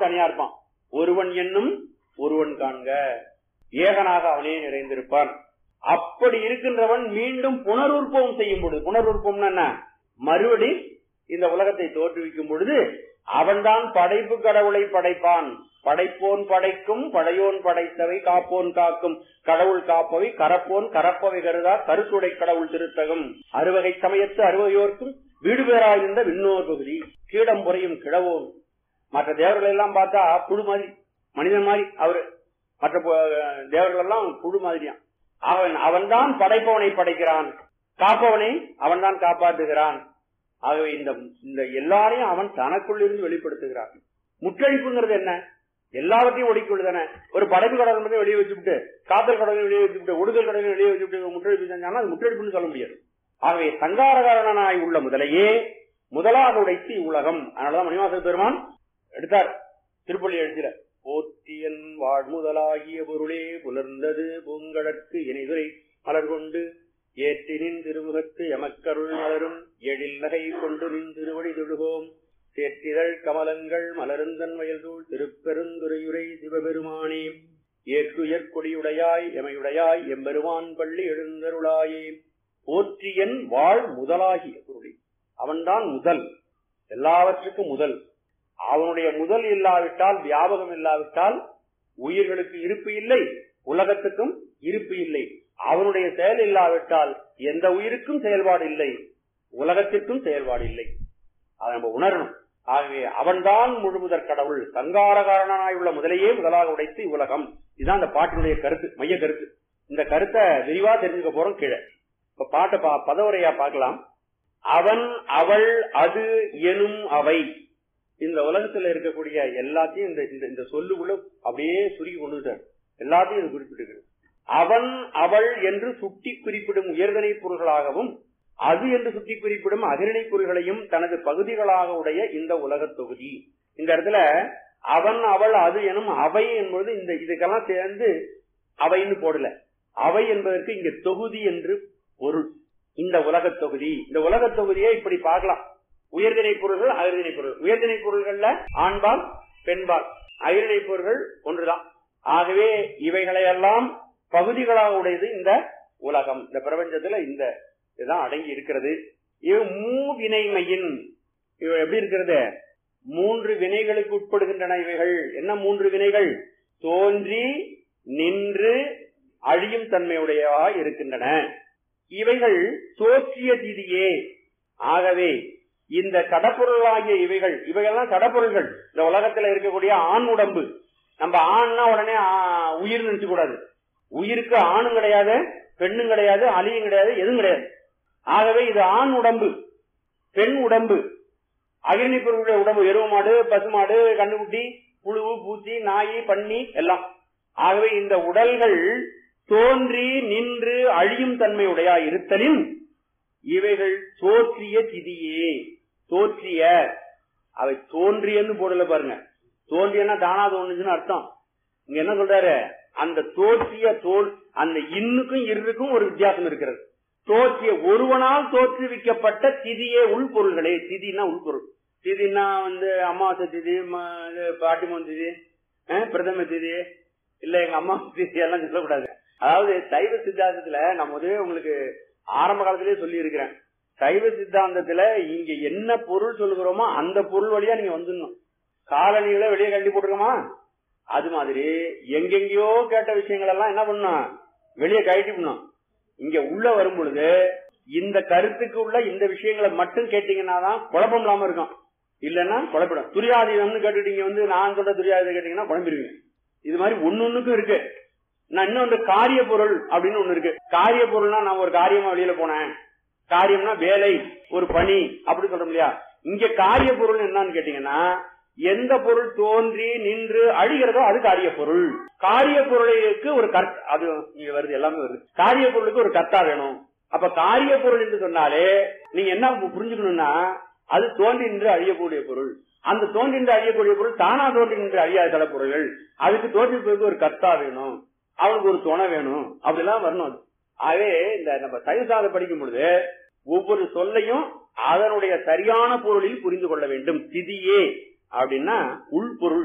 தனியா இருப்பான் ஒருவன் என்னும் ஒருவன் காண்க ஏகனாக அவனே நிறைந்திருப்பான் அப்படி இருக்கின்றவன் மீண்டும் புனருற்பவம் செய்யும் பொழுது புனருற்பவம்னா என்ன மறுபடி இந்த உலகத்தை தோற்றுவிக்கும் பொழுது அவன்தான் படைப்பு கடவுளை படைப்பான் படைப்போன் படைக்கும் படையோன் படைத்தவை காப்போன் காக்கும் கடவுள் காப்பவை கரப்போன் கரப்பவை கருதா கருத்துடை கடவுள் திருத்தகம் அறுவகை சமயத்து அறுவகையோர்க்கும் வீடு பேராயிருந்த விண்ணோர் பகுதி கீடம் புறையும் கிழவோன் மற்ற தேவர்கள் எல்லாம் பார்த்தா புழு மாதிரி மனிதன் மாதிரி அவரு மற்ற தேவர்கள் எல்லாம் புழு மாதிரியான் அவன் அவன்தான் படைப்பவனை படைக்கிறான் காப்பவனை அவன்தான் காப்பாற்றுகிறான் ஆகவே இந்த இந்த எல்லாரையும் அவன் தனக்குள் இருந்து வெளிப்படுத்துகிறான் முற்றழிப்புங்கிறது என்ன எல்லாவற்றையும் ஒடிக்கொள்ளுதானே ஒரு படைப்பு கடவுள் மட்டும் வெளியே வச்சுவிட்டு காத்தல் கடவுளை வெளியே வச்சுவிட்டு ஒடுதல் கடவுளை வெளியே வச்சுவிட்டு முற்றழிப்பு செஞ்சாங்கன்னா அது முற்றழிப்புன்னு சொல்ல முடியாது ஆகவே சங்காரகாரணனாய் உள்ள முதலையே முதலாக உடைத்து இவ்வுலகம் அதனாலதான் மணிவாச பெருமான் எடுத்தார் திருப்பள்ளி எழுச்சியில போற்றியன் வாழ்முதலாகிய பொருளே புலர்ந்தது பூங்கடற்கு இணைதுரை மலர் கொண்டு ஏற்றினின் திருமுகத்து எமக்கருள் மலரும் எழில் நகை கொண்டு நின் திருவடி தொழுகோம் சேற்றிதழ் கமலங்கள் மலருந்தன் வயல்தூள் திருப்பெருந்துரையுரை சிவபெருமானே ஏற்றுயர் கொடியுடையாய் எமையுடையாய் எம்பெருமான் பள்ளி எழுந்தருளாயே போற்றியன் வாழ் முதலாகிய பொருளே அவன்தான் முதல் எல்லாவற்றுக்கும் முதல் அவனுடைய முதல் இல்லாவிட்டால் வியாபகம் இல்லாவிட்டால் உயிர்களுக்கு இருப்பு இல்லை உலகத்துக்கும் இருப்பு இல்லை அவனுடைய செயல் இல்லாவிட்டால் எந்த உயிருக்கும் செயல்பாடு இல்லை உலகத்திற்கும் செயல்பாடு இல்லை அதை நம்ம உணரணும் ஆகவே அவன்தான் முழுமுதற் கடவுள் சங்காரகாரனாய் உள்ள முதலையே முதலாக உடைத்து உலகம் இதுதான் அந்த பாட்டினுடைய கருத்து மைய கருத்து இந்த கருத்தை விரிவா தெரிஞ்சுக்க போறோம் கீழே இப்ப பாட்டை பா பதவுரையா பார்க்கலாம் அவன் அவள் அது எனும் அவை இந்த உலகத்துல இருக்கக்கூடிய எல்லாத்தையும் இந்த இந்த இந்த சொல்லுக்குள்ள அப்படியே சுருக்கி கொண்டுட்டார் எல்லாத்தையும் இது குறிப்பிட்டிருக்கிறது அவன் அவள் என்று சுட்டி குறிப்பிடும் உயர்தனை பொருள்களாகவும் அது என்று சுட்டி குறிப்பிடும் அகிரணை பொருள்களையும் தனது பகுதிகளாக உடைய இந்த உலகத் தொகுதி இந்த இடத்துல அவன் அவள் அது எனும் அவை என்பது இந்த இதுக்கெல்லாம் சேர்ந்து அவைன்னு போடல அவை என்பதற்கு இங்க தொகுதி என்று பொருள் இந்த உலகத் தொகுதி இந்த உலகத் தொகுதியை இப்படி பார்க்கலாம் உயர்திணை பொருள்கள் அகிர்திணை பொருள் உயர்திணை பொருள்கள்ல ஆண்பால் பெண்பால் அகிர்திணை பொருள்கள் ஒன்றுதான் ஆகவே இவைகளையெல்லாம் பகுதிகளாக உடையது இந்த உலகம் இந்த பிரபஞ்சத்துல இந்த இதுதான் அடங்கி இருக்கிறது இது மூவினைமையின் இவை எப்படி இருக்கிறது மூன்று வினைகளுக்கு உட்படுகின்றன இவைகள் என்ன மூன்று வினைகள் தோன்றி நின்று அழியும் தன்மையுடையவா இருக்கின்றன இவைகள் தோற்றிய திதியே ஆகவே இந்த கடப்பொருளாகிய இவைகள் இவைகள்லாம் கடப்பொருள்கள் இந்த உலகத்துல இருக்கக்கூடிய ஆண் உடம்பு நம்ம ஆண்னா உடனே உயிர் நினைச்சு கூடாது உயிருக்கு ஆணும் கிடையாது பெண்ணும் கிடையாது அலியும் கிடையாது எதுவும் கிடையாது ஆகவே இது ஆண் உடம்பு பெண் உடம்பு அகிரணி பொருளுடைய உடம்பு எருவு மாடு பசுமாடு கண்ணுக்குட்டி புழு பூச்சி நாய் பன்னி எல்லாம் ஆகவே இந்த உடல்கள் தோன்றி நின்று அழியும் தன்மையுடையா இருத்தலின் இவைகள் தோற்றிய திதியே தோற்றிய அவை தோன்றியன்னு போடல பாருங்க தோன்றியன்னா தானா தோணுச்சுன்னு அர்த்தம் இங்க என்ன சொல்றாரு அந்த தோற்றிய தோல் அந்த இன்னுக்கும் இருக்கும் ஒரு வித்தியாசம் இருக்கிறது தோற்றிய ஒருவனால் தோற்றுவிக்கப்பட்ட திதியே உள்பொருள்களே திதினா உள்பொருள் திதினா வந்து அமாவாசை திதி பாட்டிமன் திதி பிரதம திதி இல்ல எங்க அம்மா திதி எல்லாம் சொல்லக்கூடாது அதாவது சைவ சித்தாந்தத்துல நான் முதவே உங்களுக்கு ஆரம்ப காலத்திலேயே சொல்லி இருக்கிறேன் சைவ சித்தாந்தத்துல இங்க என்ன பொருள் சொல்லுகிறோமோ அந்த பொருள் வழியா நீங்க வந்துடணும் காலனிகளை வெளியே கட்டி போட்டுருக்கோமா அது மாதிரி எங்கெங்கயோ கேட்ட விஷயங்கள் எல்லாம் என்ன பண்ணும் வெளியே கழட்டி பண்ணும் இங்க உள்ள வரும் பொழுது இந்த கருத்துக்கு உள்ள இந்த விஷயங்களை மட்டும் கேட்டீங்கன்னா தான் குழப்பம் இல்லாம இருக்கும் இல்லன்னா குழப்பிடும் துரியாதீனம்னு கேட்டுட்டீங்க வந்து நான் சொல்ற துரியாதீனம் கேட்டீங்கன்னா குழம்பிடுவீங்க இது மாதிரி ஒன்னொன்னுக்கும் இருக்கு நான் இன்னொன்று காரிய பொருள் அப்படின்னு ஒண்ணு இருக்கு காரிய பொருள்னா நான் ஒரு காரியமா வெளியில போனேன் காரியம்னா வேலை ஒரு பணி அப்படி சொல்றோம் இல்லையா இங்க காரிய பொருள் என்னன்னு கேட்டீங்கன்னா எந்த பொருள் தோன்றி நின்று அழிகிறதோ அது காரிய பொருள் காரிய பொருளுக்கு ஒரு கர்த்த அது இங்க வருது எல்லாமே வருது காரிய பொருளுக்கு ஒரு கர்த்தா வேணும் அப்ப காரிய பொருள் என்று சொன்னாலே நீங்க என்ன புரிஞ்சுக்கணும்னா அது தோன்றி நின்று அழியக்கூடிய பொருள் அந்த தோன்றி நின்று அழியக்கூடிய பொருள் தானா தோன்றி நின்று அழியாத சில பொருள்கள் அதுக்கு தோன்றி ஒரு கர்த்தா வேணும் அவனுக்கு ஒரு துணை வேணும் அப்படிலாம் வரணும் அது ஆகவே இந்த நம்ம சைவசாத படிக்கும் பொழுது ஒவ்வொரு சொல்லையும் அதனுடைய சரியான பொருளில் புரிந்து கொள்ள வேண்டும் திதியே அப்படின்னா உள்பொருள்